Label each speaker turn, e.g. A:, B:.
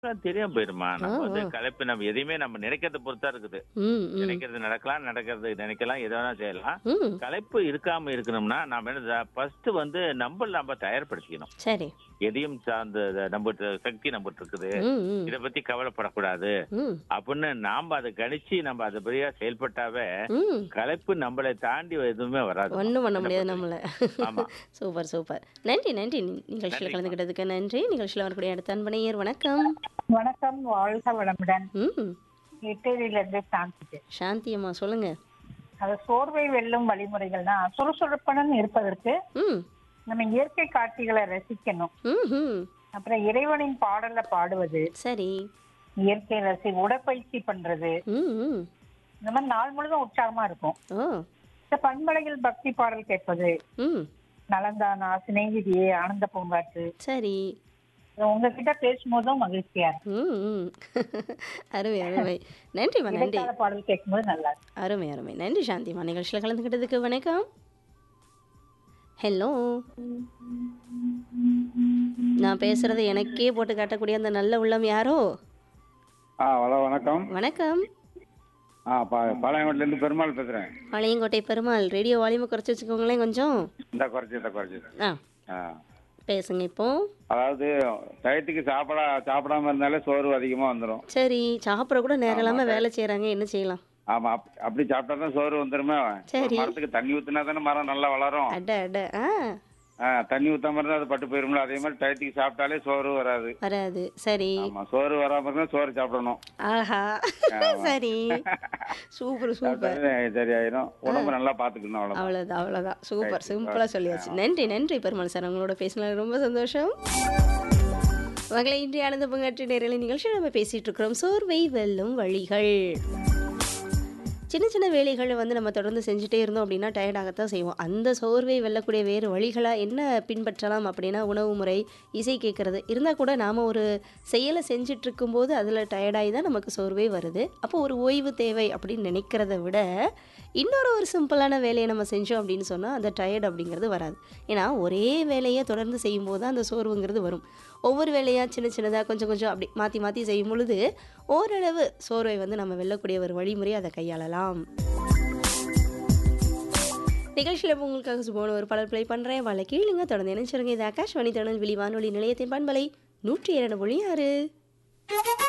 A: தெரியாம போயிருமா நம்ம
B: ஆ,
A: வந்து
B: ஆ.
A: கலைப்பு நம்ம எதையுமே நம்ம நினைக்கிறத பொறுத்தா இருக்குது
B: ம் ம்
A: நினைக்கிறது நடக்கலாம் நடக்கிறது நினைக்கலாம் எதை வேணா செய்யலாம்
B: ம்
A: கலைப்பு இருக்காம இருக்கணும்னா நாம என்ன ஃபர்ஸ்ட் வந்து நம்ம நம்ம தயார்படுத்திக்கணும்
B: சரி
A: எதையும் சார்ந்த நம்ம சக்தி நம்ம இருக்குது
B: ம் ம்
A: இத பத்தி கவலைப்படக்கூடாது
B: ம்
A: அப்படின்னு நாம அதை கணிச்சு நம்ம அதுபடியா செயல்பட்டாவே
B: ம்
A: கலைப்பு நம்மளை தாண்டி எதுவுமே வராது
B: ஒன்றும் பண்ண முடியாது நம்மள
A: ஆமா
B: சூப்பர் சூப்பர் நன்றி நன்றி நி- நிகழ்ச்சியில்
A: நன்றிம்மா.
B: கலந்துக்கிட்டதுக்கு நன்றி நிகழ்ச்சியில் வரக்கூடிய அடுத்த அன்பனையர் வணக்கம்
C: வணக்கம் வாழ்க வளமுடன்
B: ம்
C: இட்டேரியில இருந்து சாந்திச்சு
B: சாந்தி அம்மா சொல்லுங்க
C: அது சோர்வை வெல்லும் வழிமுறைகள்னா சுறுசுறுப்புடன் இருப்பதற்கு
B: ம்
C: நம்ம இயற்கை காட்சிகளை ரசிக்கணும்
B: ம் ம்
C: அப்புறம் இறைவனின் பாடல பாடுவது
B: சரி
C: இயற்கை ரசி உடற்பயிற்சி பண்றது
B: ம் ம்
C: இந்த மாதிரி நாள் முழுதும் உற்சாகமா இருக்கும்
B: ஓ
C: இந்த பண்பலையில் பக்தி பாடல் கேட்பது
B: ம்
C: நலந்தானா சிநேகிதியே ஆனந்த பூங்காற்று
B: சரி
C: இது உங்ககிட்ட பேசும்போதும் மகிழ்ச்சியா இருக்கும்
B: ம் ம் அருமை அருமை நன்றிம்மா நன்றி
C: இடைக்கால பாடல் கேட்கும்போது நல்லா இருக்கும்
B: அருமை அருமை நன்றி சாந்திம்மா நிகழ்ச்சியில் கலந்துக்கிட்டதுக்கு வணக்கம் ஹலோ நான் பேசுறது எனக்கே போட்டு காட்டக்கூடிய அந்த நல்ல உள்ளம் யாரோ
D: ஆ ஹலோ வணக்கம்
B: வணக்கம்
D: ஆ பா பாளையங்கோட்டிலேருந்து பெருமாள் பேசுகிறேன்
B: பாளையங்கோட்டை பெருமாள் ரேடியோ வால்யூமை குறைச்சி வச்சுக்கோங்களேன் கொஞ்சம்
D: இந்த குறைச்சி இந்த குறைச்சி
B: ஆ
D: ஆ
B: பேசுங்க இப்போ
D: அதாவது டயத்துக்கு சாப்பிட சாப்பிடாம இருந்தாலே சோர்வு அதிகமாக வந்துடும்
B: சரி சாப்பிட கூட நேரம் இல்லாமல் வேலை செய்கிறாங்க என்ன செய்யலாம்
D: ஆமாம் அப் அப்படி சாப்பிட்டா தான் சோர்வு வந்துருமே
B: சரி.
D: ஒரு மரத்துக்கு தண்ணி ஊற்றினா தானே மரம் நல்லா வளரும்
B: அட அட ஆ
D: ஆ தண்ணி ஊற்றாம இருந்தால் அது பட்டு போயிரும்ல அதே மாதிரி டயத்துக்கு சாப்பிட்டாலே சோர்வு வராது
B: வராது சரி
D: ஆமாம் சோறு வராமல் இருந்தால் சோறு சாப்பிடணும்
B: ஆஹா சரி சூப்பர் சூப்பர்
D: சாப்பிட்டாலே சரியாயிரும் உடம்பு நல்லா பார்த்துக்கணும் அவ்வளோ
B: அவ்வளோதான் அவ்வளோதான் சூப்பர் சிம்பிளாக சொல்லியாச்சு நன்றி நன்றி பெருமாள் சார் உங்களோட பேசினது ரொம்ப சந்தோஷம் மகளை இன்றைய ஆனந்த பங்காற்றி நேரலை நிகழ்ச்சியில் நம்ம பேசிட்டு இருக்கிறோம் சோர்வை வெல்லும் வழிகள் சின்ன சின்ன வேலைகளை வந்து நம்ம தொடர்ந்து செஞ்சுட்டே இருந்தோம் அப்படின்னா டயர்டாகத்தான் செய்வோம் அந்த சோர்வை வெல்லக்கூடிய வேறு வழிகளாக என்ன பின்பற்றலாம் அப்படின்னா உணவு முறை இசை கேட்குறது இருந்தால் கூட நாம் ஒரு செயலை செஞ்சுட்டு இருக்கும்போது அதில் டயர்டாகி தான் நமக்கு சோர்வே வருது அப்போ ஒரு ஓய்வு தேவை அப்படின்னு நினைக்கிறத விட இன்னொரு ஒரு சிம்பிளான வேலையை நம்ம செஞ்சோம் அப்படின்னு சொன்னால் அந்த டயர்ட் அப்படிங்கிறது வராது ஏன்னா ஒரே வேலையை தொடர்ந்து செய்யும்போது தான் அந்த சோர்வுங்கிறது வரும் ஒவ்வொரு வேலையாக சின்ன சின்னதாக கொஞ்சம் கொஞ்சம் அப்படி மாற்றி மாற்றி செய்யும் பொழுது ஓரளவு சோர்வை வந்து நம்ம வெல்லக்கூடிய ஒரு வழிமுறை அதை கையாளலாம் நிகழ்ச்சியில் இப்போ உங்களுக்காக சுபமான ஒரு பாடல் ப்ளே பண்ணுறேன் வலை கீழுங்க தொடர்ந்து நினைச்சிருங்க இது ஆகாஷ்வாணி தொடர்ந்து வெளி வானொலி நிலையத்தின் பண்பலை நூற்றி இரண்டு புள்ளி ஆறு